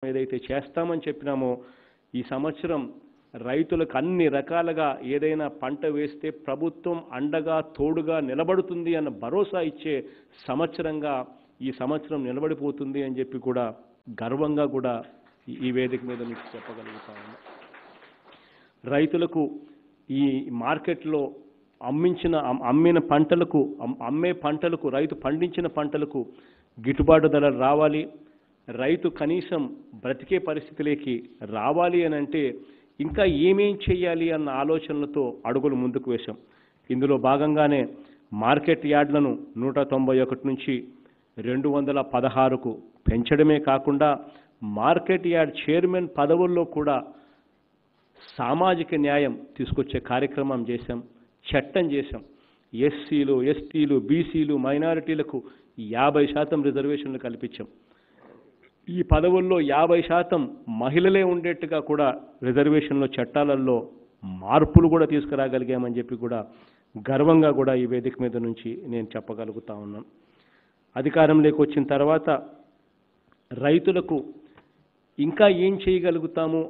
ఏదైతే చేస్తామని చెప్పినామో ఈ సంవత్సరం రైతులకు అన్ని రకాలుగా ఏదైనా పంట వేస్తే ప్రభుత్వం అండగా తోడుగా నిలబడుతుంది అన్న భరోసా ఇచ్చే సంవత్సరంగా ఈ సంవత్సరం నిలబడిపోతుంది అని చెప్పి కూడా గర్వంగా కూడా ఈ- ఈ వేదిక మీద నుంచి చెప్పగలుగుతా ఉన్నా రైతులకు ఈ మార్కెట్లో అమ్మించిన అమ్- అమ్మిన పంటలకు అమ్- అమ్మే పంటలకు రైతు పండించిన పంటలకు గిట్టుబాటు ధర రావాలి రైతు కనీసం బ్రతికే పరిస్థితిలోకి రావాలి అని అంటే ఇంకా ఏమేం చేయాలి అన్న ఆలోచనలతో అడుగులు ముందుకు వేశాం ఇందులో భాగంగానే మార్కెట్ యార్డ్లను నూట తొంభై ఒకటి నుంచి రెండు వందల పదహారుకు పెంచడమే కాకుండా మార్కెట్ యార్డ్ చైర్మన్ పదవుల్లో కూడా సామాజిక న్యాయం తీసుకొచ్చే కార్యక్రమం చేశాం చట్టం చేశాం ఎస్సీలు ఎస్టీలు బీసీలు మైనారిటీలకు యాభై శాతం రిజర్వేషన్లు కల్పించాం ఈ పదవుల్లో యాభై శాతం మహిళలే ఉండేట్టుగా కూడా రిజర్వేషన్లో చట్టాలలో మార్పులు కూడా తీసుకురాగలిగామని చెప్పి కూడా గర్వంగా కూడా ఈ వేదిక మీద నుంచి నేను చెప్పగలుగుతా ఉన్నాను అధికారంలోకి వచ్చిన తర్వాత రైతులకు ఇంకా ఏం చేయగలుగుతాము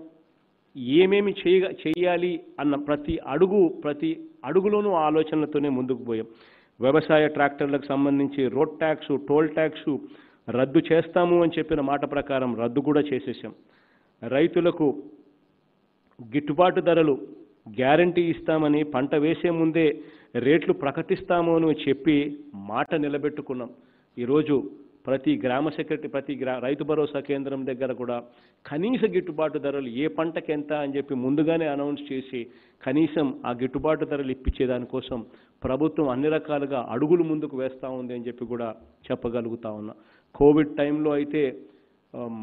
ఏమేమి చేయ చేయాలి అన్న ప్రతి అడుగు ప్రతి అడుగులోనూ ఆలోచనలతోనే ముందుకు పోయాం వ్యవసాయ ట్రాక్టర్లకు సంబంధించి రోడ్ ట్యాక్స్ టోల్ ట్యాక్స్ రద్దు చేస్తాము అని చెప్పిన మాట ప్రకారం రద్దు కూడా చేసేసాం రైతులకు గిట్టుబాటు ధరలు గ్యారంటీ ఇస్తామని పంట వేసే ముందే రేట్లు ప్రకటిస్తాము అని చెప్పి మాట నిలబెట్టుకున్నాం ఈరోజు ప్రతి గ్రామ సెక్రటరీ ప్రతి గ్రా రైతు భరోసా కేంద్రం దగ్గర కూడా కనీస గిట్టుబాటు ధరలు ఏ పంటకి ఎంత అని చెప్పి ముందుగానే అనౌన్స్ చేసి కనీసం ఆ గిట్టుబాటు ధరలు ఇప్పించే దానికోసం ప్రభుత్వం అన్ని రకాలుగా అడుగులు ముందుకు వేస్తూ ఉంది అని చెప్పి కూడా చెప్పగలుగుతా ఉన్నా కోవిడ్ టైంలో అయితే ఆమ్,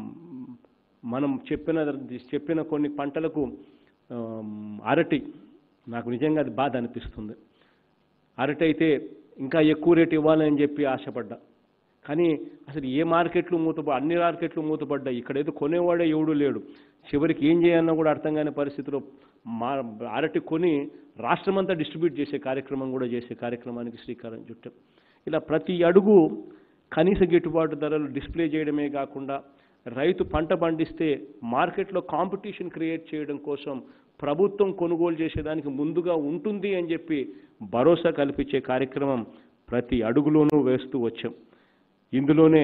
మనం చెప్పిన చెప్పిన కొన్ని పంటలకు ఆమ్, అరటి నాకు నిజంగా అది బాధ అనిపిస్తుంది అరటి అయితే ఇంకా ఎక్కువ రేటు ఇవ్వాలని చెప్పి ఆశపడ్డా కానీ అసలు ఏ మార్కెట్లు మూతప అన్ని మార్కెట్లు మూతపడ్డాయి ఇక్కడైతే కొనేవాడే ఎవడు లేడు చివరికి ఏం చేయాలన్నా కూడా అర్థం కాని పరిస్థితిలో మా అరటి కొని రాష్ట్రమంతా డిస్ట్రిబ్యూట్ చేసే కార్యక్రమం కూడా చేసే కార్యక్రమానికి శ్రీకారం చుట్టాం ఇలా ప్రతి అడుగు కనీస గిట్టుబాటు ధరలు డిస్ప్లే చేయడమే కాకుండా రైతు పంట పండిస్తే మార్కెట్లో కాంపిటీషన్ క్రియేట్ చేయడం కోసం ప్రభుత్వం కొనుగోలు చేసేదానికి ముందుగా ఉంటుంది అని చెప్పి భరోసా కల్పించే కార్యక్రమం ప్రతి అడుగులోనూ వేస్తూ వచ్చాం ఇందులోనే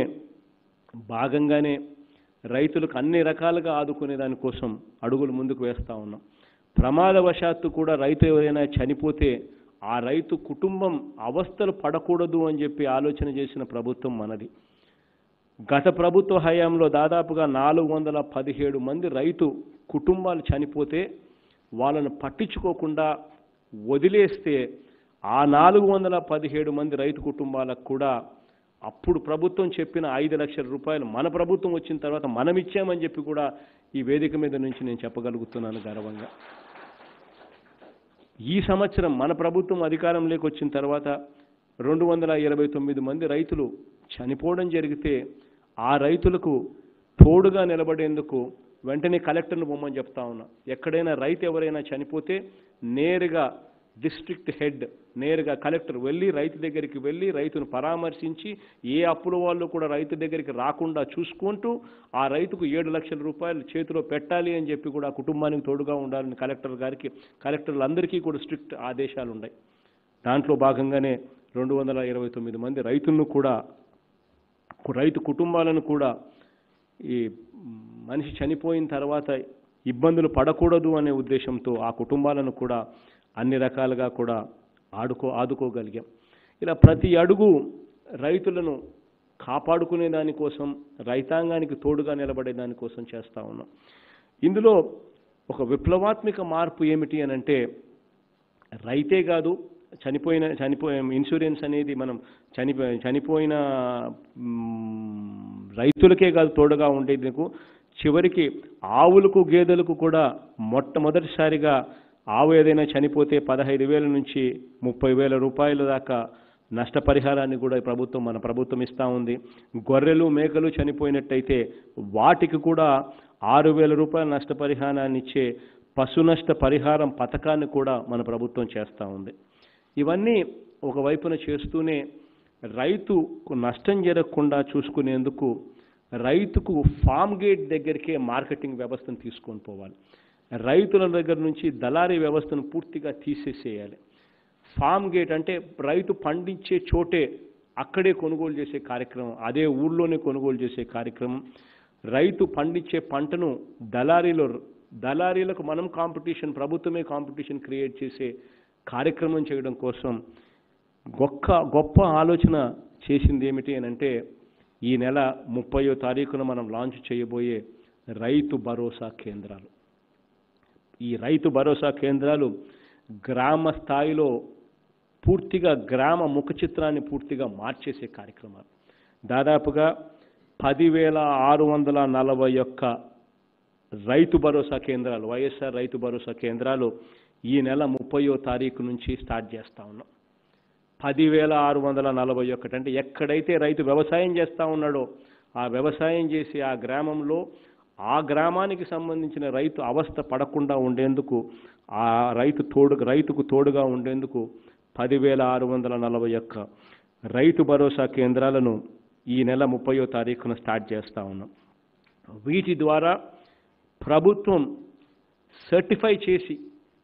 భాగంగానే రైతులకు అన్ని రకాలుగా ఆదుకునే దానికోసం అడుగులు ముందుకు వేస్తూ ఉన్నాం ప్రమాదవశాత్తు కూడా రైతు ఎవరైనా చనిపోతే ఆ రైతు కుటుంబం అవస్థలు పడకూడదు అని చెప్పి ఆలోచన చేసిన ప్రభుత్వం మనది గత ప్రభుత్వ హయాంలో దాదాపుగా నాలుగు వందల పదిహేడు మంది రైతు కుటుంబాలు చనిపోతే వాళ్ళను పట్టించుకోకుండా వదిలేస్తే ఆ నాలుగు వందల పదిహేడు మంది రైతు కుటుంబాలకు కూడా అప్పుడు ప్రభుత్వం చెప్పిన ఐదు లక్షల రూపాయలు మన ప్రభుత్వం వచ్చిన తర్వాత మనం ఇచ్చామని చెప్పి కూడా ఈ వేదిక మీద నుంచి నేను చెప్పగలుగుతున్నాను గర్వంగా ఈ సంవత్సరం మన ప్రభుత్వం అధికారంలోకి వచ్చిన తర్వాత రెండు వందల ఇరవై తొమ్మిది మంది రైతులు చనిపోవడం జరిగితే ఆ రైతులకు తోడుగా నిలబడేందుకు వెంటనే కలెక్టర్ను పొమ్మని చెప్తా ఉన్నా ఎక్కడైనా రైతు ఎవరైనా చనిపోతే నేరుగా డిస్ట్రిక్ట్ హెడ్ నేరుగా కలెక్టర్ వెళ్ళి రైతు దగ్గరికి వెళ్ళి రైతును పరామర్శించి ఏ అప్పుల వాళ్ళు కూడా రైతు దగ్గరికి రాకుండా చూసుకుంటూ ఆ రైతుకు ఏడు లక్షల రూపాయలు చేతిలో పెట్టాలి అని చెప్పి కూడా ఆ కుటుంబానికి తోడుగా ఉండాలని కలెక్టర్ గారికి కలెక్టర్లందరికీ కూడా స్ట్రిక్ట్ ఆదేశాలు ఉన్నాయి దాంట్లో భాగంగానే రెండు వందల ఇరవై తొమ్మిది మంది రైతులను కూడా రైతు కుటుంబాలను కూడా ఈ మనిషి చనిపోయిన తర్వాత ఇబ్బందులు పడకూడదు అనే ఉద్దేశంతో ఆ కుటుంబాలను కూడా అన్ని రకాలుగా కూడా ఆడుకో ఆదుకోగలిగాం ఇలా ప్రతి అడుగు రైతులను కాపాడుకునే దానికోసం రైతాంగానికి తోడుగా నిలబడే దానికోసం చేస్తూ ఉన్నాం ఇందులో ఒక విప్లవాత్మక మార్పు ఏమిటి అని అంటే రైతే కాదు చనిపోయిన చనిపోయే ఇన్సూరెన్స్ అనేది మనం చనిపో చనిపోయిన మ్, రైతులకే కాదు తోడుగా ఉండేందుకు చివరికి ఆవులకు గేదెలకు కూడా మొట్టమొదటిసారిగా ఆవు ఏదైనా చనిపోతే పదహైదు వేల నుంచి ముప్పై వేల రూపాయల దాకా నష్టపరిహారాన్ని కూడా ఈ ప్రభుత్వం మన ప్రభుత్వం ఇస్తూ ఉంది గొర్రెలు మేకలు చనిపోయినట్టయితే వాటికి కూడా ఆరు వేల రూపాయల నష్టపరిహారాన్ని ఇచ్చే పశు నష్ట పరిహారం పథకాన్ని కూడా మన ప్రభుత్వం చేస్తూ ఉంది ఇవన్నీ ఒకవైపున చేస్తూనే రైతుకు నష్టం జరగకుండా చూసుకునేందుకు రైతుకు ఫామ్ గేట్ దగ్గరికే మార్కెటింగ్ వ్యవస్థను తీసుకొని పోవాలి రైతుల దగ్గర నుంచి దళారీ వ్యవస్థను పూర్తిగా తీసేసేయాలి ఫామ్ గేట్ అంటే రైతు పండించే చోటే అక్కడే కొనుగోలు చేసే కార్యక్రమం అదే ఊళ్ళోనే కొనుగోలు చేసే కార్యక్రమం రైతు పండించే పంటను దళారీలో దళారీలకు మనం కాంపిటీషన్ ప్రభుత్వమే కాంపిటీషన్ క్రియేట్ చేసే కార్యక్రమం చేయడం కోసం గొప్ప గొప్ప ఆలోచన చేసింది ఏమిటి అని అంటే ఈ నెల ముప్పయో తారీఖున మనం లాంచ్ చేయబోయే రైతు భరోసా కేంద్రాలు ఈ రైతు భరోసా కేంద్రాలు గ్రామ స్థాయిలో పూర్తిగా గ్రామ ముఖ చిత్రాన్ని పూర్తిగా మార్చేసే కార్యక్రమాలు దాదాపుగా పదివేల ఆరు వందల నలభై ఒక్క రైతు భరోసా కేంద్రాలు వైఎస్ఆర్ రైతు భరోసా కేంద్రాలు ఈ నెల ముప్పయో తారీఖు నుంచి స్టార్ట్ చేస్తా ఉన్నాం పదివేల ఆరు వందల నలభై ఒకటి అంటే ఎక్కడైతే రైతు వ్యవసాయం చేస్తూ ఉన్నాడో ఆ వ్యవసాయం చేసి ఆ గ్రామంలో ఆ గ్రామానికి సంబంధించిన రైతు అవస్థ పడకుండా ఉండేందుకు ఆ రైతు తోడు రైతుకు తోడుగా ఉండేందుకు పదివేల ఆరు వందల నలభై ఒక్క రైతు భరోసా కేంద్రాలను ఈ నెల ముప్పయో తారీఖున స్టార్ట్ చేస్తూ ఉన్నాం వీటి ద్వారా ప్రభుత్వం సర్టిఫై చేసి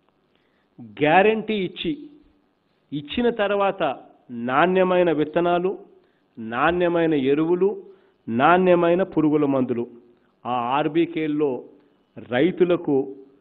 గ్యారంటీ ఇచ్చి ఇచ్చిన తర్వాత నాణ్యమైన విత్తనాలు నాణ్యమైన ఎరువులు నాణ్యమైన పురుగుల మందులు ఆ ఆర్బీకేల్లో రైతులకు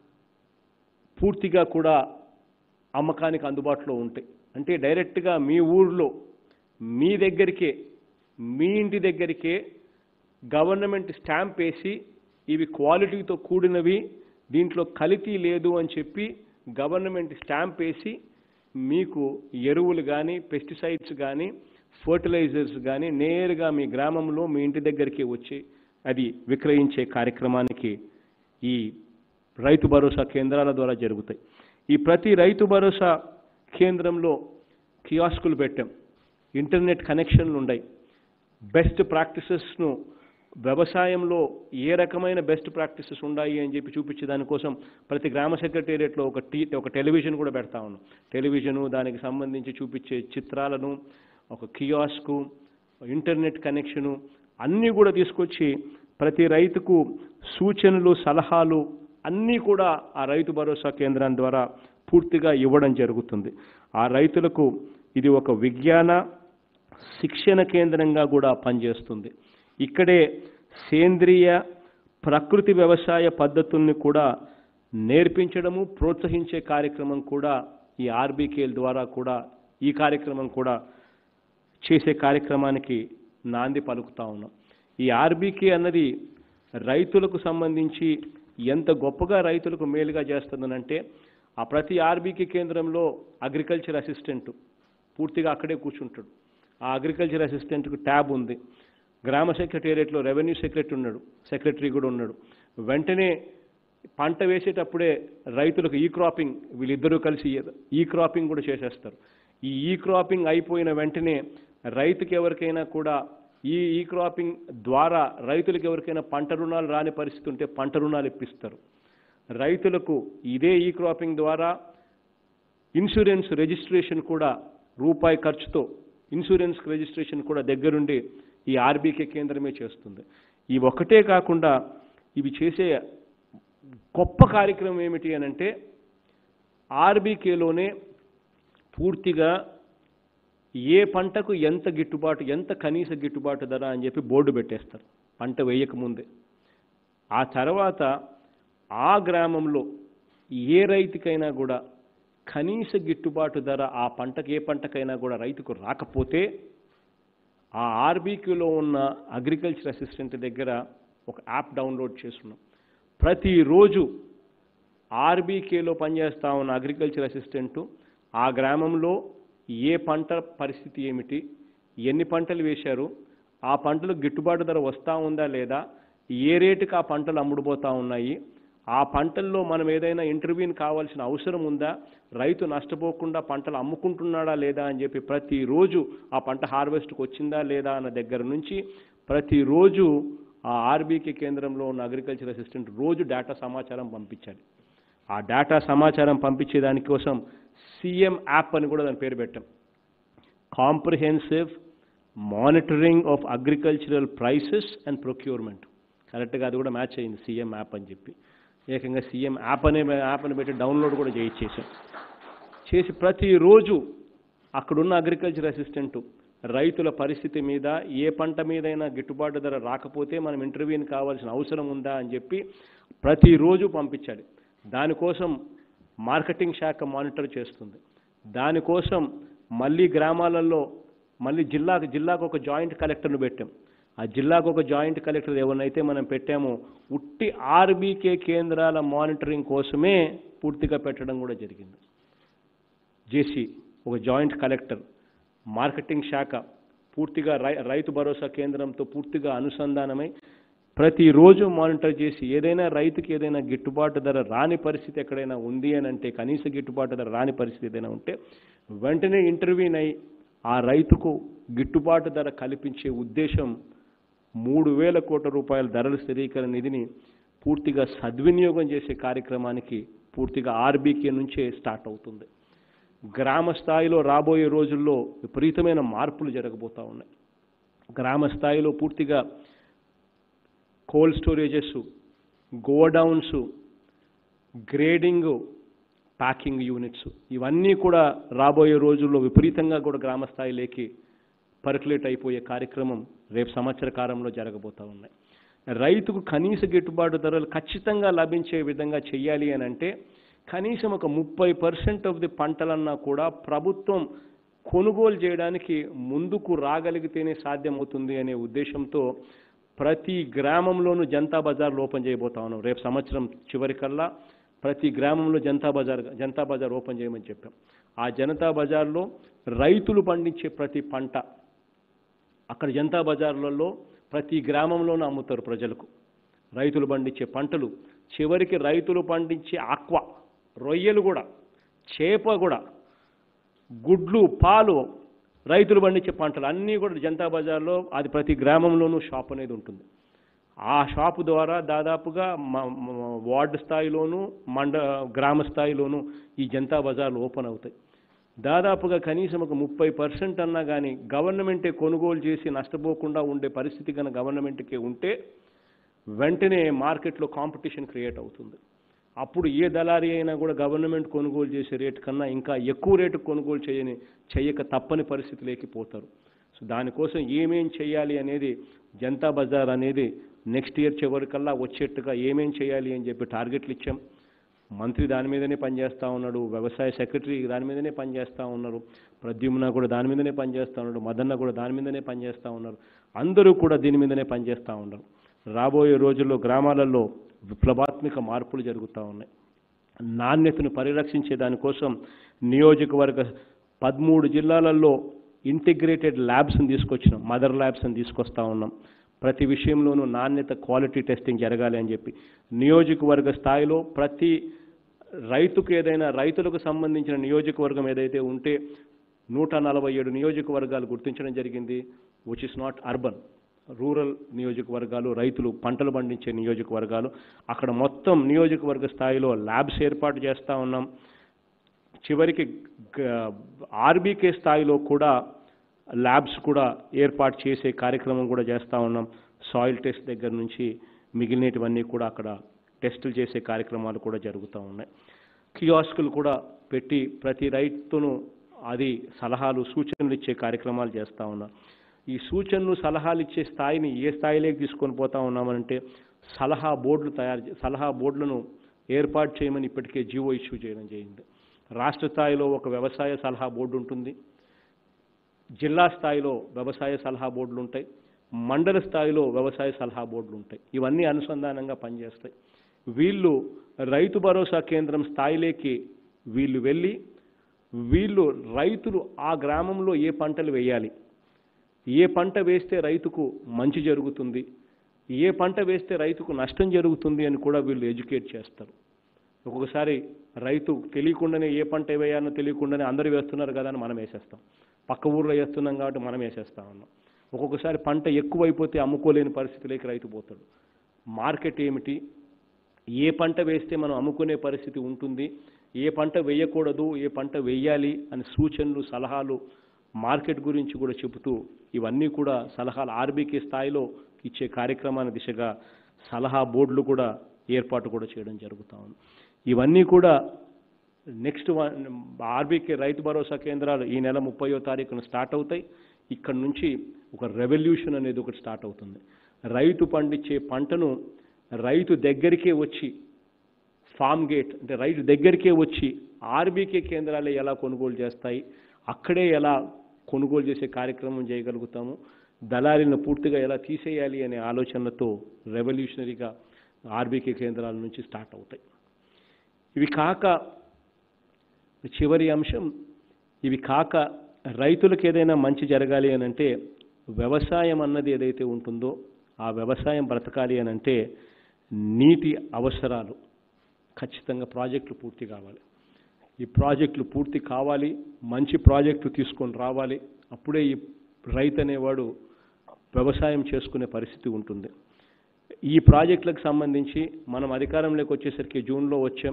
పూర్తిగా కూడా అమ్మకానికి అందుబాటులో ఉంటాయి అంటే డైరెక్ట్గా మీ ఊర్లో మీ దగ్గరికే మీ ఇంటి దగ్గరికే గవర్నమెంట్ స్టాంప్ వేసి ఇవి క్వాలిటీతో కూడినవి దీంట్లో కల్తీ లేదు అని చెప్పి గవర్నమెంట్ స్టాంప్ వేసి మీకు ఎరువులు కానీ పెస్టిసైడ్స్ కానీ ఫర్టిలైజర్స్ కానీ నేరుగా మీ గ్రామంలో మీ ఇంటి దగ్గరికి వచ్చి అది విక్రయించే కార్యక్రమానికి ఈ రైతు భరోసా కేంద్రాల ద్వారా జరుగుతాయి ఈ ప్రతి రైతు భరోసా కేంద్రంలో కియాస్కులు పెట్టాం ఇంటర్నెట్ కనెక్షన్లు ఉన్నాయి బెస్ట్ ప్రాక్టీసెస్ను వ్యవసాయంలో ఏ రకమైన బెస్ట్ ప్రాక్టీసెస్ ఉన్నాయి అని చెప్పి చూపించే దానికోసం ప్రతి గ్రామ సెక్రటేరియట్లో ఒక టీ ఒక టెలివిజన్ కూడా పెడతా ఉన్నాం టెలివిజను దానికి సంబంధించి చూపించే చిత్రాలను ఒక కియాస్కు ఇంటర్నెట్ కనెక్షను అన్నీ కూడా తీసుకొచ్చి ప్రతి రైతుకు సూచనలు సలహాలు అన్నీ కూడా ఆ రైతు భరోసా కేంద్రం ద్వారా పూర్తిగా ఇవ్వడం జరుగుతుంది ఆ రైతులకు ఇది ఒక విజ్ఞాన శిక్షణ కేంద్రంగా కూడా పనిచేస్తుంది ఇక్కడే సేంద్రియ ప్రకృతి వ్యవసాయ పద్ధతుల్ని కూడా నేర్పించడము ప్రోత్సహించే కార్యక్రమం కూడా ఈ ఆర్బీకేల ద్వారా కూడా ఈ కార్యక్రమం కూడా చేసే కార్యక్రమానికి నాంది పలుకుతా ఉన్నాం ఈ ఆర్బీకే అన్నది రైతులకు సంబంధించి ఎంత గొప్పగా రైతులకు మేలుగా చేస్తుందనంటే ఆ ప్రతి ఆర్బీకే కేంద్రంలో అగ్రికల్చర్ అసిస్టెంట్ పూర్తిగా అక్కడే కూర్చుంటాడు ఆ అగ్రికల్చర్ అసిస్టెంట్కి ట్యాబ్ ఉంది గ్రామ సెక్రటేరియట్లో రెవెన్యూ సెక్రటరీ ఉన్నాడు సెక్రటరీ కూడా ఉన్నాడు వెంటనే పంట వేసేటప్పుడే రైతులకు ఈ క్రాపింగ్ వీళ్ళిద్దరూ కలిసి ఈ క్రాపింగ్ కూడా చేసేస్తారు ఈ ఈ క్రాపింగ్ అయిపోయిన వెంటనే రైతుకి ఎవరికైనా కూడా ఈ ఈ క్రాపింగ్ ద్వారా రైతులకు ఎవరికైనా పంట రుణాలు రాని పరిస్థితి ఉంటే పంట రుణాలు ఇప్పిస్తారు రైతులకు ఇదే ఈ క్రాపింగ్ ద్వారా ఇన్సూరెన్స్ రిజిస్ట్రేషన్ కూడా రూపాయి ఖర్చుతో ఇన్సూరెన్స్ రిజిస్ట్రేషన్ కూడా దగ్గరుండి ఈ ఆర్బీకే కేంద్రమే చేస్తుంది ఇవి ఒకటే కాకుండా ఇవి చేసే గొప్ప కార్యక్రమం ఏమిటి అని అంటే ఆర్బీకేలోనే పూర్తిగా ఏ పంటకు ఎంత గిట్టుబాటు ఎంత కనీస గిట్టుబాటు ధర అని చెప్పి బోర్డు పెట్టేస్తారు పంట వేయకముందే ఆ తర్వాత ఆ గ్రామంలో ఏ రైతుకైనా కూడా కనీస గిట్టుబాటు ధర ఆ పంటకు ఏ పంటకైనా కూడా రైతుకు రాకపోతే ఆ ఆర్బీక్యూలో ఉన్న అగ్రికల్చర్ అసిస్టెంట్ దగ్గర ఒక యాప్ డౌన్లోడ్ చేస్తున్నాం ప్రతిరోజు ఆర్బీకేలో పనిచేస్తా ఉన్న అగ్రికల్చర్ అసిస్టెంటు ఆ గ్రామంలో ఏ పంట పరిస్థితి ఏమిటి ఎన్ని పంటలు వేశారు ఆ పంటలు గిట్టుబాటు ధర వస్తూ ఉందా లేదా ఏ రేటుకి ఆ పంటలు అమ్ముడుపోతూ ఉన్నాయి ఆ పంటల్లో మనం ఏదైనా ఇంటర్వ్యూని కావాల్సిన అవసరం ఉందా రైతు నష్టపోకుండా పంటలు అమ్ముకుంటున్నాడా లేదా అని చెప్పి ప్రతిరోజు ఆ పంట హార్వెస్ట్కి వచ్చిందా లేదా అన్న దగ్గర నుంచి ప్రతిరోజు ఆ ఆర్బీకే కేంద్రంలో ఉన్న అగ్రికల్చర్ అసిస్టెంట్ రోజు డేటా సమాచారం పంపించాలి ఆ డేటా సమాచారం పంపించే దానికోసం సీఎం యాప్ అని కూడా దాని పేరు పెట్టాం comprehensive monitoring of agricultural prices and procurement కరెక్ట్గా అది కూడా మ్యాచ్ అయింది సీఎం యాప్ అని చెప్పి ఏకంగా సీఎం యాప్ అనే యాప్ని పెట్టి డౌన్లోడ్ కూడా చేయించేసాం చేసి ప్రతిరోజు అక్కడున్న అగ్రికల్చర్ అసిస్టెంట్ రైతుల పరిస్థితి మీద ఏ పంట మీదైనా గిట్టుబాటు ధర రాకపోతే మనం ఇంటర్వ్యూని కావాల్సిన అవసరం ఉందా అని చెప్పి ప్రతిరోజు పంపించాలి దానికోసం మార్కెటింగ్ శాఖ మానిటర్ చేస్తుంది దానికోసం మళ్ళీ గ్రామాలలో మళ్ళీ జిల్లాకు జిల్లాకు ఒక జాయింట్ కలెక్టర్ను పెట్టాం ఆ జిల్లాకు ఒక జాయింట్ కలెక్టర్ ఎవరినైతే మనం పెట్టామో ఉట్టి ఆర్బీకే కేంద్రాల మానిటరింగ్ కోసమే పూర్తిగా పెట్టడం కూడా జరిగింది జేసీ ఒక జాయింట్ కలెక్టర్ మార్కెటింగ్ శాఖ పూర్తిగా రై రైతు భరోసా కేంద్రంతో పూర్తిగా అనుసంధానమై ప్రతిరోజు మానిటర్ చేసి ఏదైనా రైతుకి ఏదైనా గిట్టుబాటు ధర రాని పరిస్థితి ఎక్కడైనా ఉంది అని అంటే కనీస గిట్టుబాటు ధర రాని పరిస్థితి ఏదైనా ఉంటే వెంటనే ఇంటర్వ్యూన్ అయి ఆ రైతుకు గిట్టుబాటు ధర కల్పించే ఉద్దేశం మూడు వేల కోట్ల రూపాయల ధరల స్థిరీకరణ నిధిని పూర్తిగా సద్వినియోగం చేసే కార్యక్రమానికి పూర్తిగా ఆర్బీకే నుంచే స్టార్ట్ అవుతుంది గ్రామ స్థాయిలో రాబోయే రోజుల్లో విపరీతమైన మార్పులు జరగబోతూ ఉన్నాయి గ్రామ స్థాయిలో పూర్తిగా cold storages godowns grading packing units ఇవన్నీ కూడా రాబోయే రోజుల్లో విపరీతంగా కూడా గ్రామ స్థాయిలోకి పర్కులేట్ అయిపోయే కార్యక్రమం రేపు సంవత్సర కాలంలో జరగబోతూ ఉన్నాయి రైతుకు కనీస గిట్టుబాటు ధరలు ఖచ్చితంగా లభించే విధంగా చేయాలి అని అంటే కనీసం ఒక ముప్పై పర్సెంట్ ఆఫ్ ది పంటలన్నా కూడా ప్రభుత్వం కొనుగోలు చేయడానికి ముందుకు రాగలిగితేనే సాధ్యమవుతుంది అనే ఉద్దేశంతో ప్రతి గ్రామంలోనూ జనతా బజార్లు ఓపెన్ చేయబోతా ఉన్నాం రేపు సంవత్సరం చివరికల్లా ప్రతి గ్రామంలో జనతా బజార్ జనతా బజార్ ఓపెన్ చేయమని చెప్పాం ఆ జనతా బజార్లో రైతులు పండించే ప్రతి పంట అక్కడ జనతా బజార్లలో ప్రతి గ్రామంలోనూ అమ్ముతారు ప్రజలకు రైతులు పండించే పంటలు చివరికి రైతులు పండించే ఆక్వా రొయ్యలు కూడా చేప కూడా గుడ్లు పాలు రైతులు పండించే పంటలు అన్నీ కూడా జనతా బజార్లో అది ప్రతి గ్రామంలోనూ షాప్ అనేది ఉంటుంది ఆ షాపు ద్వారా దాదాపుగా మ- మ- వార్డు స్థాయిలోనూ మండ గ్రామ స్థాయిలోనూ ఈ జనతా బజార్లు ఓపెన్ అవుతాయి దాదాపుగా కనీసం ఒక ముప్పై పర్సెంట్ అన్నా కానీ గవర్నమెంటే కొనుగోలు చేసి నష్టపోకుండా ఉండే పరిస్థితి కనుక గవర్నమెంట్కే ఉంటే వెంటనే మార్కెట్లో కాంపిటీషన్ క్రియేట్ అవుతుంది అప్పుడు ఏ దళారీ అయినా కూడా గవర్నమెంట్ కొనుగోలు చేసే రేటు కన్నా ఇంకా ఎక్కువ రేటు కొనుగోలు చేయని చేయక తప్పని పరిస్థితిలోకి పోతారు సో దానికోసం ఏమేం చేయాలి అనేది జనతా బజార్ అనేది నెక్స్ట్ ఇయర్ చివరికల్లా వచ్చేట్టుగా ఏమేం చేయాలి అని చెప్పి టార్గెట్లు ఇచ్చాం మంత్రి దాని మీదనే పనిచేస్తూ ఉన్నాడు వ్యవసాయ సెక్రటరీ దాని మీదనే పనిచేస్తూ ఉన్నారు ప్రద్యుమ్న కూడా దాని మీదనే పనిచేస్తూ ఉన్నాడు మదన్న కూడా దాని మీదనే పనిచేస్తూ ఉన్నారు అందరూ కూడా దీని మీదనే పనిచేస్తూ ఉన్నారు రాబోయే రోజుల్లో గ్రామాలలో విప్లవాత్మక మార్పులు జరుగుతూ ఉన్నాయి నాణ్యతను పరిరక్షించే దానికోసం నియోజకవర్గ పదమూడు జిల్లాలలో ఇంటిగ్రేటెడ్ ల్యాబ్స్ని తీసుకొచ్చినాం మదర్ ల్యాబ్స్ని తీసుకొస్తా ఉన్నాం ప్రతి విషయంలోనూ నాణ్యత క్వాలిటీ టెస్టింగ్ జరగాలి అని చెప్పి నియోజకవర్గ స్థాయిలో ప్రతి రైతుకు ఏదైనా రైతులకు సంబంధించిన నియోజకవర్గం ఏదైతే ఉంటే నూట నలభై ఏడు నియోజకవర్గాలు గుర్తించడం జరిగింది which is not urban rural నియోజకవర్గాలు రైతులు పంటలు పండించే నియోజకవర్గాలు అక్కడ మొత్తం నియోజకవర్గ స్థాయిలో ల్యాబ్స్ ఏర్పాటు చేస్తూ ఉన్నాం చివరికి ఆర్బీకే స్థాయిలో కూడా ల్యాబ్స్ కూడా ఏర్పాటు చేసే కార్యక్రమం కూడా చేస్తూ ఉన్నాం సాయిల్ టెస్ట్ దగ్గర నుంచి మిగిలినటువన్నీ కూడా అక్కడ టెస్టులు చేసే కార్యక్రమాలు కూడా జరుగుతూ ఉన్నాయి కియాస్కులు కూడా పెట్టి ప్రతి రైతును అది సలహాలు సూచనలు ఇచ్చే కార్యక్రమాలు చేస్తూ ఉన్నాం ఈ సూచనలు సలహాలు ఇచ్చే స్థాయిని ఏ స్థాయిలోకి తీసుకొని పోతా ఉన్నామనంటే సలహా బోర్డులు తయారు చే- సలహా బోర్డులను ఏర్పాటు చేయమని ఇప్పటికే జీవో ఇష్యూ చేయడం జరిగింది రాష్ట్ర స్థాయిలో ఒక వ్యవసాయ సలహా బోర్డు ఉంటుంది జిల్లా స్థాయిలో వ్యవసాయ సలహా బోర్డులు ఉంటాయి మండల స్థాయిలో వ్యవసాయ సలహా బోర్డులు ఉంటాయి ఇవన్నీ అనుసంధానంగా పనిచేస్తాయి వీళ్ళు రైతు భరోసా కేంద్రం స్థాయిలోకి వీళ్ళు వెళ్ళి వీళ్ళు రైతులు ఆ గ్రామంలో ఏ పంటలు వేయాలి ఏ పంట వేస్తే రైతుకు మంచి జరుగుతుంది ఏ పంట వేస్తే రైతుకు నష్టం జరుగుతుంది అని కూడా వీళ్ళు ఎడ్యుకేట్ చేస్తారు ఒక్కొక్కసారి రైతు తెలియకుండానే ఏ పంట వేయాలో తెలియకుండానే అందరూ వేస్తున్నారు కదా అని మనం వేసేస్తాం పక్క ఊర్లో వేస్తున్నాం కాబట్టి మనం వేసేస్తా ఉన్నాం ఒక్కొక్కసారి పంట ఎక్కువైపోతే అమ్ముకోలేని పరిస్థితిలోకి రైతు పోతాడు మార్కెట్ ఏమిటి ఏ పంట వేస్తే మనం అమ్ముకునే పరిస్థితి ఉంటుంది ఏ పంట వేయకూడదు ఏ పంట వేయాలి అని సూచనలు సలహాలు మార్కెట్ గురించి కూడా చెబుతూ ఇవన్నీ కూడా సలహాలు ఆర్బీకే స్థాయిలో ఇచ్చే కార్యక్రమాన్ని దిశగా సలహా బోర్డులు కూడా ఏర్పాటు కూడా చేయడం జరుగుతూ ఉంది ఇవన్నీ కూడా నెక్స్ట్ ఆర్బీకే రైతు భరోసా కేంద్రాలు ఈ నెల ముప్పయో తారీఖున స్టార్ట్ అవుతాయి ఇక్కడ నుంచి ఒక రెవల్యూషన్ అనేది ఒకటి స్టార్ట్ అవుతుంది రైతు పండించే పంటను రైతు దగ్గరికే వచ్చి ఫామ్ గేట్ అంటే రైతు దగ్గరికే వచ్చి ఆర్బీకే కేంద్రాలే ఎలా కొనుగోలు చేస్తాయి అక్కడే ఎలా కొనుగోలు చేసే కార్యక్రమం చేయగలుగుతాము దళారీలను పూర్తిగా ఎలా తీసేయాలి అనే ఆలోచనలతో రెవల్యూషనరీగా ఆర్బీకే కేంద్రాల నుంచి స్టార్ట్ అవుతాయి ఇవి కాక చివరి అంశం ఇవి కాక రైతులకు ఏదైనా మంచి జరగాలి అని అంటే వ్యవసాయం అన్నది ఏదైతే ఉంటుందో ఆ వ్యవసాయం బ్రతకాలి అని అంటే నీటి అవసరాలు ఖచ్చితంగా ప్రాజెక్టులు పూర్తి కావాలి ఈ ప్రాజెక్టులు పూర్తి కావాలి మంచి ప్రాజెక్టులు తీసుకొని రావాలి అప్పుడే ఈ రైతు అనేవాడు వ్యవసాయం చేసుకునే పరిస్థితి ఉంటుంది ఈ ప్రాజెక్టులకు సంబంధించి మనం అధికారంలోకి వచ్చేసరికి జూన్లో వచ్చాం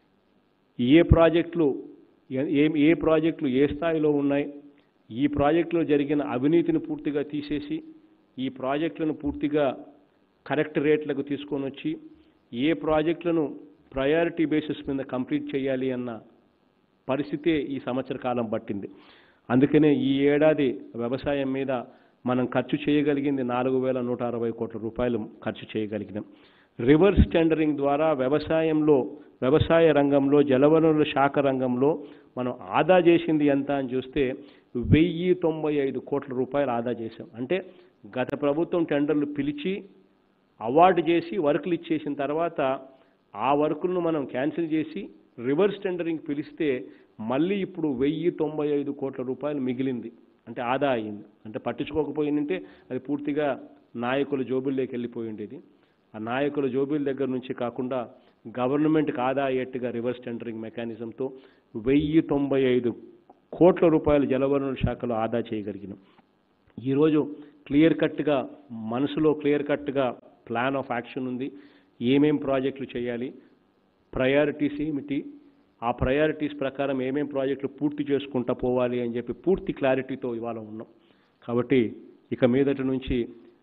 ఏ ప్రాజెక్టులు ఏ ఏ- ఏ ప్రాజెక్టులు ఏ స్థాయిలో ఉన్నాయి ఈ ప్రాజెక్టులో జరిగిన అవినీతిని పూర్తిగా తీసేసి ఈ ప్రాజెక్టులను పూర్తిగా కరెక్ట్ రేట్లకు తీసుకొని వచ్చి ఏ ప్రాజెక్టులను ప్రయారిటీ బేసిస్ మీద కంప్లీట్ చేయాలి అన్న పరిస్థితే ఈ సంవత్సర కాలం పట్టింది అందుకనే ఈ ఏడాది వ్యవసాయం మీద మనం ఖర్చు చేయగలిగింది నాలుగు వేల నూట అరవై కోట్ల రూపాయలు ఖర్చు చేయగలిగినాం రివర్స్ టెండరింగ్ ద్వారా వ్యవసాయంలో వ్యవసాయ రంగంలో జలవనరుల శాఖ రంగంలో మనం ఆదా చేసింది ఎంత అని చూస్తే వెయ్యి తొంభై ఐదు కోట్ల రూపాయలు ఆదా చేశాం అంటే గత ప్రభుత్వం టెండర్లు పిలిచి అవార్డు చేసి వర్కులు ఇచ్చేసిన తర్వాత ఆ వర్కులను మనం క్యాన్సిల్ చేసి రివర్స్ టెండరింగ్ పిలిస్తే మళ్ళీ ఇప్పుడు వెయ్యి తొంభై ఐదు కోట్ల రూపాయలు మిగిలింది అంటే ఆదా అయింది అంటే పట్టించుకోకపోయిందంటే అది పూర్తిగా నాయకుల జోబుల్లోకి వెళ్ళిపోయి ఉండేది ఆ నాయకుల జోబుల దగ్గర నుంచి కాకుండా గవర్నమెంట్కి ఆదా అయ్యేట్టుగా రివర్స్ టెండరింగ్ మెకానిజంతో వెయ్యి తొంభై ఐదు కోట్ల రూపాయలు జలవనరుల శాఖలో ఆదా చేయగలిగినాం ఈరోజు క్లియర్ కట్గా మనసులో క్లియర్ కట్గా ప్లాన్ ఆఫ్ యాక్షన్ ఉంది ఏమేం ప్రాజెక్టులు చేయాలి ప్రయారిటీస్ ఏమిటి ఆ ప్రయారిటీస్ ప్రకారం ఏమేం ప్రాజెక్టులు పూర్తి చేసుకుంటా పోవాలి అని చెప్పి పూర్తి క్లారిటీతో ఇవాళ ఉన్నాం కాబట్టి ఇక మీదటి నుంచి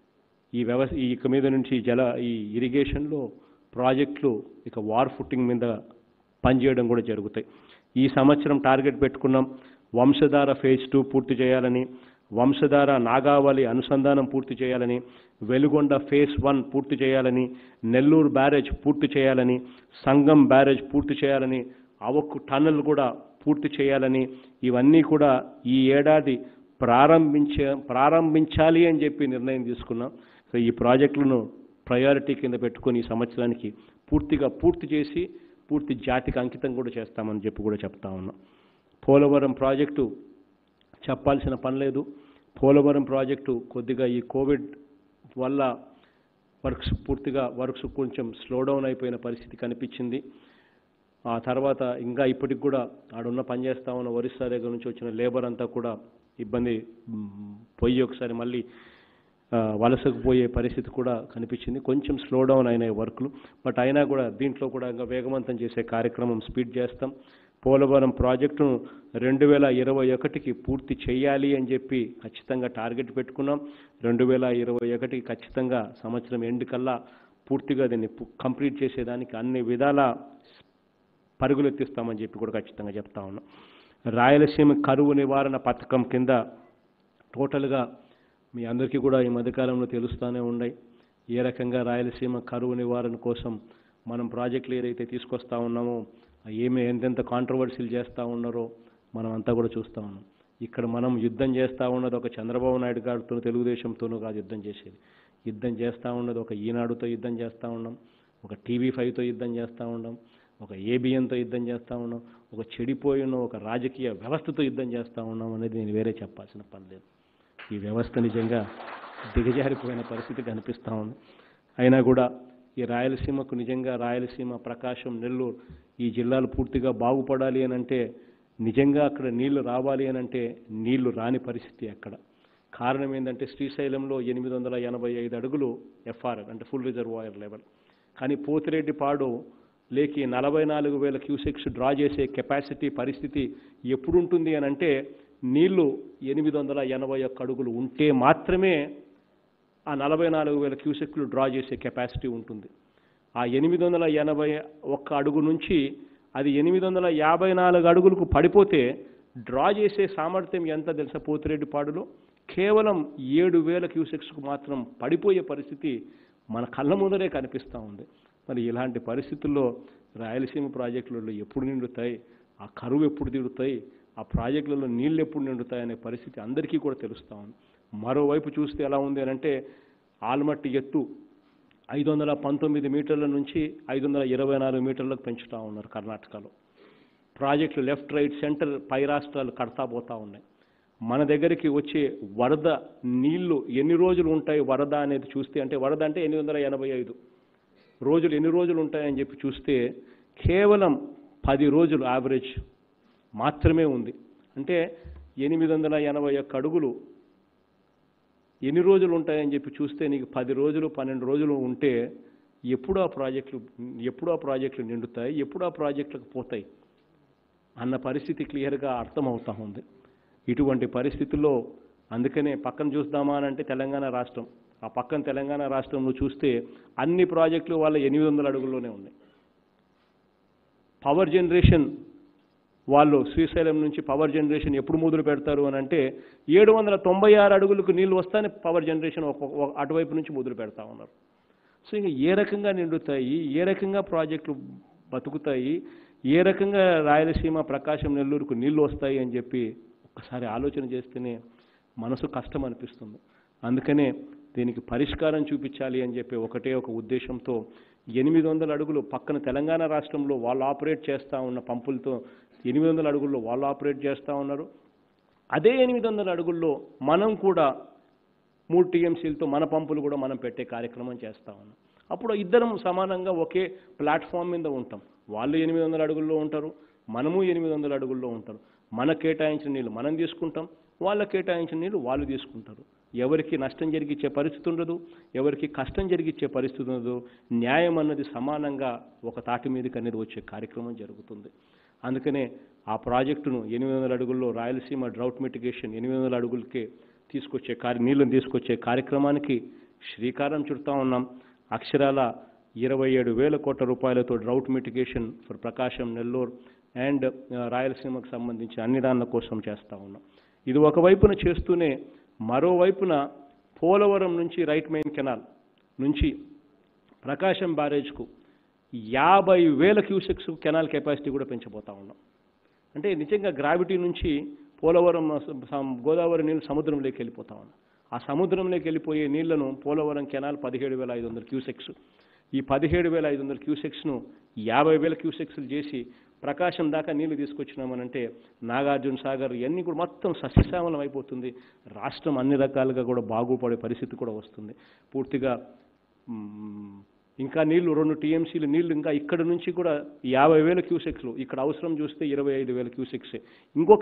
ఈ వ్యవస్థ ఈ ఇక మీద నుంచి జల ఈ ఇరిగేషన్లో ప్రాజెక్టులు ఇక వార్ ఫుట్టింగ్ మీద పనిచేయడం కూడా జరుగుతాయి ఈ సంవత్సరం టార్గెట్ పెట్టుకున్నాం వంశధార ఫేజ్ టూ పూర్తి చేయాలని వంశధార నాగావళి అనుసంధానం పూర్తి చేయాలని వెలుగొండ ఫేజ్ వన్ పూర్తి చేయాలని నెల్లూరు బ్యారేజ్ పూర్తి చేయాలని సంగం బ్యారేజ్ పూర్తి చేయాలని అవక్కు టన్నల్ కూడా పూర్తి చేయాలని ఇవన్నీ కూడా ఈ ఏడాది ప్రారంభించే ప్రారంభించాలి అని చెప్పి నిర్ణయం తీసుకున్నాం సో ఈ ప్రాజెక్టులను ప్రయారిటీ కింద పెట్టుకొని ఈ సంవత్సరానికి పూర్తిగా పూర్తి చేసి పూర్తి జాతికి అంకితం కూడా చేస్తామని చెప్పి కూడా చెప్తా ఉన్నాం పోలవరం ప్రాజెక్టు చెప్పాల్సిన పని లేదు పోలవరం ప్రాజెక్టు కొద్దిగా ఈ కోవిడ్ వల్ల వర్క్స్ పూర్తిగా వర్క్స్ కొంచెం స్లో డౌన్ అయిపోయిన పరిస్థితి కనిపించింది ఆ తర్వాత ఇంకా ఇప్పటికి కూడా ఆడున్న పని చేస్తా ఉన్న ఒరిస్సా దగ్గర నుంచి వచ్చిన లేబర్ అంతా కూడా ఇబ్బంది మ్, పోయి ఒకసారి మళ్ళీ ఆ, వలసకు పోయే పరిస్థితి కూడా కనిపించింది కొంచెం స్లో డౌన్ అయినాయి వర్క్లు బట్ అయినా కూడా దీంట్లో కూడా ఇంకా వేగవంతం చేసే కార్యక్రమం స్పీడ్ చేస్తాం పోలవరం ప్రాజెక్టును రెండు వేల ఇరవై ఒకటికి పూర్తి చేయాలి అని చెప్పి ఖచ్చితంగా టార్గెట్ పెట్టుకున్నాం రెండు వేల ఇరవై ఒకటికి ఖచ్చితంగా సంవత్సరం ఎండ్ కల్లా పూర్తిగా దీన్ని పు- కంప్లీట్ చేసేదానికి అన్ని విధాల పరుగులు ఎత్తిస్తామని చెప్పి కూడా ఖచ్చితంగా చెప్తా ఉన్నాం రాయలసీమ కరువు నివారణ పథకం కింద టోటల్గా మీ అందరికీ కూడా ఈ మధ్యకాలంలో తెలుస్తూనే ఉన్నాయి ఏ రకంగా రాయలసీమ కరువు నివారణ కోసం మనం ప్రాజెక్టులు ఏదైతే తీసుకొస్తా ఉన్నామో ఆ ఏమి ఎంతెంత కాంట్రవర్సీలు చేస్తూ ఉన్నారో మనం అంతా కూడా చూస్తూ ఉన్నాం ఇక్కడ మనం యుద్ధం చేస్తూ ఉన్నది ఒక చంద్రబాబు నాయుడు గారితో తెలుగుదేశంతోనూ కాదు యుద్ధం చేసేది యుద్ధం చేస్తూ ఉన్నది ఒక ఈనాడుతో యుద్ధం చేస్తూ ఉన్నాం ఒక టీవీ ఫైవ్తో యుద్ధం చేస్తూ ఉన్నాం ఒక ఏబిఎన్తో యుద్ధం చేస్తూ ఉన్నాం ఒక చెడిపోయిన ఒక రాజకీయ వ్యవస్థతో యుద్ధం చేస్తూ ఉన్నాం అనేది నేను వేరే చెప్పాల్సిన పని లేదు ఈ వ్యవస్థ నిజంగా దిగజారిపోయిన పరిస్థితి కనిపిస్తూ ఉంది అయినా కూడా ఈ రాయలసీమకు నిజంగా రాయలసీమ ప్రకాశం నెల్లూరు ఈ జిల్లాలు పూర్తిగా బాగుపడాలి అని అంటే నిజంగా అక్కడ నీళ్లు రావాలి అని అంటే నీళ్లు రాని పరిస్థితి అక్కడ కారణం ఏంటంటే శ్రీశైలంలో ఎనిమిది వందల ఎనభై ఐదు అడుగులు ఎఫ్ఆర్ అంటే ఫుల్ రిజర్వాయర్ లెవెల్ కానీ పోతిరెడ్డిపాడు లేకి నలభై నాలుగు వేల క్యూసెక్స్ డ్రా చేసే కెపాసిటీ పరిస్థితి ఎప్పుడు ఉంటుంది అని అంటే నీళ్లు ఎనిమిది వందల ఎనభై ఒక్క అడుగులు ఉంటే మాత్రమే ఆ నలభై నాలుగు వేల క్యూసెక్లు డ్రా చేసే కెపాసిటీ ఉంటుంది ఆ ఎనిమిది వందల ఎనభై ఒక్క అడుగు నుంచి అది ఎనిమిది వందల యాభై నాలుగు అడుగులకు పడిపోతే డ్రా చేసే సామర్థ్యం ఎంత తెలుసా పోతిరెడ్డిపాడులో కేవలం ఏడు వేల క్యూసెక్స్కు మాత్రం పడిపోయే పరిస్థితి మన కళ్ళ ముందరే కనిపిస్తూ ఉంది మరి ఇలాంటి పరిస్థితుల్లో రాయలసీమ ప్రాజెక్టులలో ఎప్పుడు నిండుతాయి ఆ కరువు ఎప్పుడు తీరుతాయి ఆ ప్రాజెక్టులలో నీళ్ళు ఎప్పుడు నిండుతాయి అనే పరిస్థితి అందరికీ కూడా తెలుస్తూ ఉంది మరోవైపు చూస్తే ఎలా ఉంది అని అంటే ఆల్మట్టి ఎత్తు ఐదు వందల పంతొమ్మిది మీటర్ల నుంచి ఐదు వందల ఇరవై నాలుగు మీటర్లకు పెంచుతూ ఉన్నారు కర్ణాటకలో ప్రాజెక్టులు లెఫ్ట్ రైట్ సెంటర్ పై రాష్ట్రాలు కడతా పోతా ఉన్నాయి మన దగ్గరికి వచ్చే వరద నీళ్లు ఎన్ని రోజులు ఉంటాయి వరద అనేది చూస్తే అంటే వరద అంటే ఎనిమిది వందల ఎనభై ఐదు రోజులు ఎన్ని రోజులు ఉంటాయని చెప్పి చూస్తే కేవలం పది రోజులు యావరేజ్ మాత్రమే ఉంది అంటే ఎనిమిది వందల ఎనభై ఒక్క అడుగులు ఎన్ని రోజులు ఉంటాయని చెప్పి చూస్తే నీకు పది రోజులు పన్నెండు రోజులు ఉంటే ఎప్పుడు ఆ ప్రాజెక్టులు ఎప్పుడు ఆ ప్రాజెక్టులు నిండుతాయి ఎప్పుడు ఆ ప్రాజెక్టులకు పోతాయి అన్న పరిస్థితి క్లియర్గా అర్థమవుతా ఉంది ఇటువంటి పరిస్థితుల్లో అందుకనే పక్కన చూద్దామా అని అంటే తెలంగాణ రాష్ట్రం ఆ పక్కన తెలంగాణ రాష్ట్రంలో చూస్తే అన్ని ప్రాజెక్టులు వాళ్ళ ఎనిమిది వందల అడుగుల్లోనే ఉన్నాయి పవర్ జనరేషన్ వాళ్ళు శ్రీశైలం నుంచి పవర్ జనరేషన్ ఎప్పుడు మొదలు పెడతారు అని అంటే ఏడు వందల తొంభై ఆరు అడుగులకు నీళ్ళు వస్తానే పవర్ జనరేషన్ ఒక- ఒక- అటువైపు నుంచి మొదలు పెడతా ఉన్నారు సో ఇంకా ఏ రకంగా నిండుతాయి ఏ రకంగా ప్రాజెక్టులు బతుకుతాయి ఏ రకంగా రాయలసీమ ప్రకాశం నెల్లూరుకు నీళ్లు వస్తాయి అని చెప్పి ఒక్కసారి ఆలోచన చేస్తేనే మనసు కష్టం అనిపిస్తుంది అందుకనే దీనికి పరిష్కారం చూపించాలి అని చెప్పి ఒకటే ఒక ఉద్దేశంతో ఎనిమిది వందల అడుగులు పక్కన తెలంగాణ రాష్ట్రంలో వాళ్ళు ఆపరేట్ చేస్తూ ఉన్న పంపులతో ఎనిమిది వందల అడుగుల్లో వాళ్ళు ఆపరేట్ చేస్తూ ఉన్నారు అదే ఎనిమిది వందల అడుగుల్లో మనం కూడా మూడు టీఎంసీలతో మన పంపులు కూడా మనం పెట్టే కార్యక్రమం చేస్తా ఉన్నాం అప్పుడు ఇద్దరం సమానంగా ఒకే ప్లాట్ఫామ్ మీద ఉంటాం వాళ్ళు ఎనిమిది వందల అడుగుల్లో ఉంటారు మనము ఎనిమిది వందల అడుగుల్లో ఉంటారు మన కేటాయించిన నీళ్ళు మనం తీసుకుంటాం వాళ్ళ కేటాయించిన నీళ్ళు వాళ్ళు తీసుకుంటారు ఎవరికి నష్టం జరిగించే పరిస్థితి ఉండదు ఎవరికి కష్టం జరిగించే పరిస్థితి ఉండదు న్యాయం అన్నది సమానంగా ఒక తాటి మీదకి అనేది వచ్చే కార్యక్రమం జరుగుతుంది అందుకనే ఆ ప్రాజెక్టును ఎనిమిది వందల అడుగుల్లో రాయలసీమ డ్రౌట్ మిటిగేషన్ ఎనిమిది వందల అడుగులకే తీసుకొచ్చే కార్య నీళ్ళని తీసుకొచ్చే కార్యక్రమానికి శ్రీకారం చుడతా ఉన్నాం అక్షరాల ఇరవై ఏడు వేల కోట్ల రూపాయలతో drought mitigation for Prakasam Nellore and రాయలసీమకు సంబంధించి అన్ని దానిల కోసం చేస్తూ ఉన్నాం ఇది ఒకవైపున చేస్తూనే మరోవైపున పోలవరం నుంచి రైట్ మెయిన్ కెనాల్ నుంచి ప్రకాశం బ్యారేజ్కు యాభై వేల క్యూసెక్స్ కెనాల్ కెపాసిటీ కూడా పెంచబోతా ఉన్నాం అంటే నిజంగా గ్రావిటీ నుంచి పోలవరం స- స- గోదావరి నీళ్ళు సముద్రంలోకి వెళ్ళిపోతా ఉన్నాయి ఆ సముద్రంలోకి వెళ్ళిపోయే నీళ్లను పోలవరం కెనాల్ పదిహేడు వేల ఐదు వందల క్యూసెక్స్ ఈ పదిహేడు వేల ఐదు వందల క్యూసెక్స్ను యాభై వేల క్యూసెక్స్లు చేసి ప్రకాశం దాకా నీళ్లు తీసుకొచ్చినామనంటే నాగార్జున సాగర్ ఇవన్నీ కూడా మొత్తం సస్యశ్యామలం అయిపోతుంది రాష్ట్రం అన్ని రకాలుగా కూడా బాగుపడే పరిస్థితి కూడా వస్తుంది పూర్తిగా మ్, ఇంకా నీళ్లు రెండు టీఎంసీలు నీళ్లు ఇంకా ఇక్కడ నుంచి కూడా యాభై వేల క్యూసెక్స్లు ఇక్కడ అవసరం చూస్తే ఇరవై ఐదు వేల క్యూసెక్సే ఇంకొక